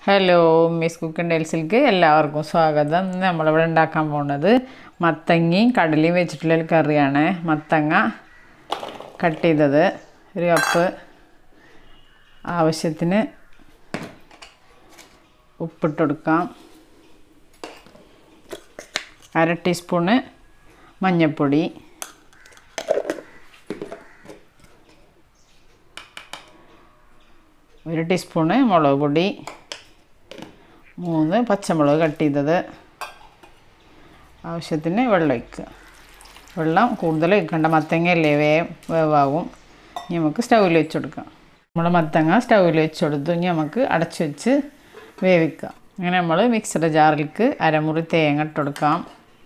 hello miss cook and ഡെൽസിലേക്ക് എല്ലാവർക്കും സ്വാഗതം ഇന്ന് നമ്മളിവിടെ ഉണ്ടാക്കാൻ പോകുന്നത് മത്തങ്ങയും കടലയും വെച്ചിട്ടുള്ള ഒരു കറിയാണ് മത്തങ്ങ കട്ട് ചെയ്തത് ഒരു കപ്പ് ആവശ്യത്തിന് ഉപ്പിട്ട് കൊടുക്കാം അര ടീസ്പൂണ് മഞ്ഞൾപ്പൊടി ഒരു ടീസ്പൂണ് മുളക് പൊടി മൂന്ന് പച്ചമുളക് കട്ട് ചെയ്തത് ആവശ്യത്തിന് വെള്ളം ഒഴിക്കുക വെള്ളം കൂടുതൽ ഒഴിക്കണ്ട മത്തങ്ങയല്ലേ വേഗം വേവാകും ഇനി നമുക്ക് സ്റ്റൗവിൽ വെച്ച് കൊടുക്കാം നമ്മൾ മത്തങ്ങ സ്റ്റൗവിൽ വെച്ച് കൊടുത്തു ഇനി നമുക്ക് അടച്ചു വെച്ച് വേവിക്കാം അങ്ങനെ നമ്മൾ മിക്സഡ് ജാറിലേക്ക് അരമുറി തേങ്ങ ഇട്ട് കൊടുക്കാം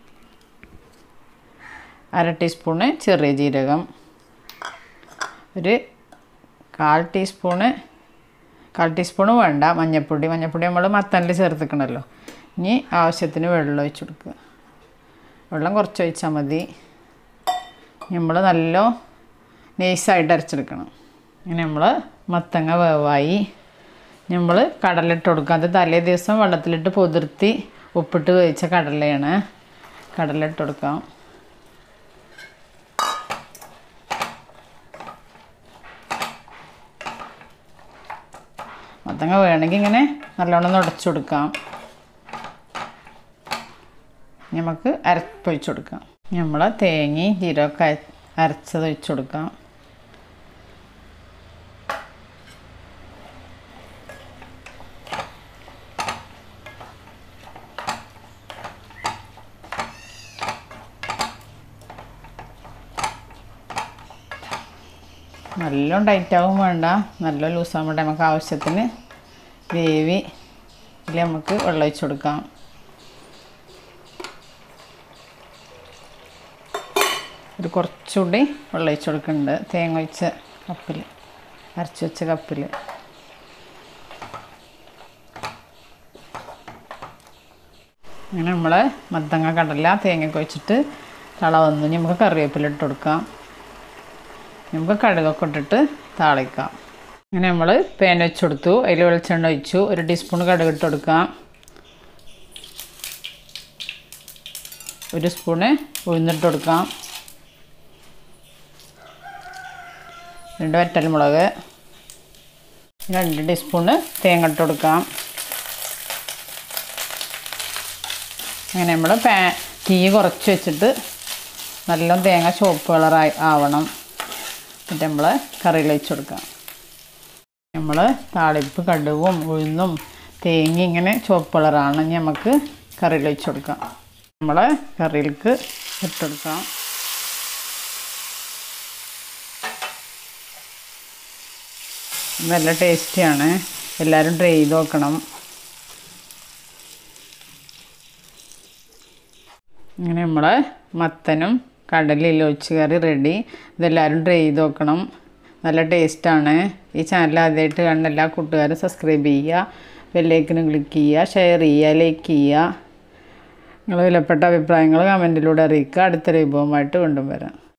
അര ടീസ്പൂണ് ചെറിയ ജീരകം ഒരു കാൽ ടീസ്പൂണ് കാൽ ടീസ്പൂണ് വേണ്ട മഞ്ഞൾപ്പൊടി മഞ്ഞൾപ്പൊടി നമ്മൾ മത്തനിൽ ചേർത്തിക്കണമല്ലോ ഇനി ആവശ്യത്തിന് വെള്ളം ഒഴിച്ച് കൊടുക്കുക വെള്ളം കുറച്ച് ഒഴിച്ചാൽ മതി നമ്മൾ നല്ല നൈസായിട്ട് അരച്ചെടുക്കണം ഇങ്ങനെ നമ്മൾ മത്തങ്ങ വേവായി നമ്മൾ കടലിട്ട് കൊടുക്കുക അത് തലേ ദിവസം വെള്ളത്തിലിട്ട് പൊതിർത്തി ഉപ്പിട്ട് വേവിച്ച കടലയാണ് കടലിട്ട് കൊടുക്കാം മത്തങ്ങ വേണമെങ്കിൽ ഇങ്ങനെ നല്ലോണം ഉടച്ചു കൊടുക്കാം നമുക്ക് അരപ്പൊഴിച്ച് കൊടുക്കാം നമ്മൾ തേങ്ങയും ജീരകമൊക്കെ അരച്ചത് ഒഴിച്ച് കൊടുക്കാം നല്ല ടൈറ്റാവും വേണ്ട നല്ല ലൂസാൻ വേണ്ട നമുക്ക് ആവശ്യത്തിന് ഗ്രേവി ഇതിൽ നമുക്ക് വെള്ളം ഒഴിച്ച് കൊടുക്കാം ഒരു കുറച്ചുകൂടി വെള്ളം ഒഴിച്ച് കൊടുക്കുന്നുണ്ട് തേങ്ങ ഒഴിച്ച കപ്പിൽ അരച്ച് വെച്ച കപ്പിൽ അങ്ങനെ നമ്മൾ മത്തങ്ങ കടല തേങ്ങയൊക്കെ വെച്ചിട്ട് തള വന്നു ഇനി നമുക്ക് കറിവേപ്പില ഇട്ട് കൊടുക്കാം നമുക്ക് കടുകൊക്കെ ഇട്ടിട്ട് താളിക്കാം അങ്ങനെ നമ്മൾ പാൻ വെച്ച് കൊടുത്തു അതിൽ വെളിച്ചെണ്ണ ഒഴിച്ചു ഒരു ടീസ്പൂൺ കടുക് ഇട്ട് കൊടുക്കാം ഒരു സ്പൂണ് ഉഴുന്നിട്ട് കൊടുക്കാം രണ്ട് വറ്റൽമുളക് രണ്ട് ടീസ്പൂണ് തേങ്ങ ഇട്ട് കൊടുക്കാം അങ്ങനെ നമ്മൾ പാ തീ കുറച്ച് വെച്ചിട്ട് നല്ല തേങ്ങ ചുവപ്പ് കളറായി ആവണം എന്നിട്ട് നമ്മൾ കറിയിൽ വെച്ച് കൊടുക്കാം നമ്മൾ താളിപ്പ് കടുവും ഉഴുന്നും തേങ്ങ ഇങ്ങനെ ചുവപ്പ് കളറാണ് ഇനി നമുക്ക് കറിയിൽ വെച്ച് കൊടുക്കാം നമ്മൾ കറിയിലേക്ക് ഇട്ടെടുക്കാം നല്ല ടേസ്റ്റിയാണ് എല്ലാവരും ട്രൈ ചെയ്ത് നോക്കണം ഇങ്ങനെ നമ്മൾ മത്തനും കടലിൽ ഒഴിച്ച് കറി റെഡി ഇതെല്ലാവരും ട്രൈ ചെയ്ത് നോക്കണം നല്ല ടേസ്റ്റാണ് ഈ ചാനൽ ആദ്യമായിട്ട് കണ്ട എല്ലാ കൂട്ടുകാരും സബ്സ്ക്രൈബ് ചെയ്യുക ബെല്ലേക്കിനും ക്ലിക്ക് ചെയ്യുക ഷെയർ ചെയ്യുക ലൈക്ക് ചെയ്യുക നിങ്ങൾ വിലപ്പെട്ട അഭിപ്രായങ്ങൾ കമൻറ്റിലൂടെ അറിയിക്കുക അടുത്തൊരു വിഭവമായിട്ട് വീണ്ടും വരാം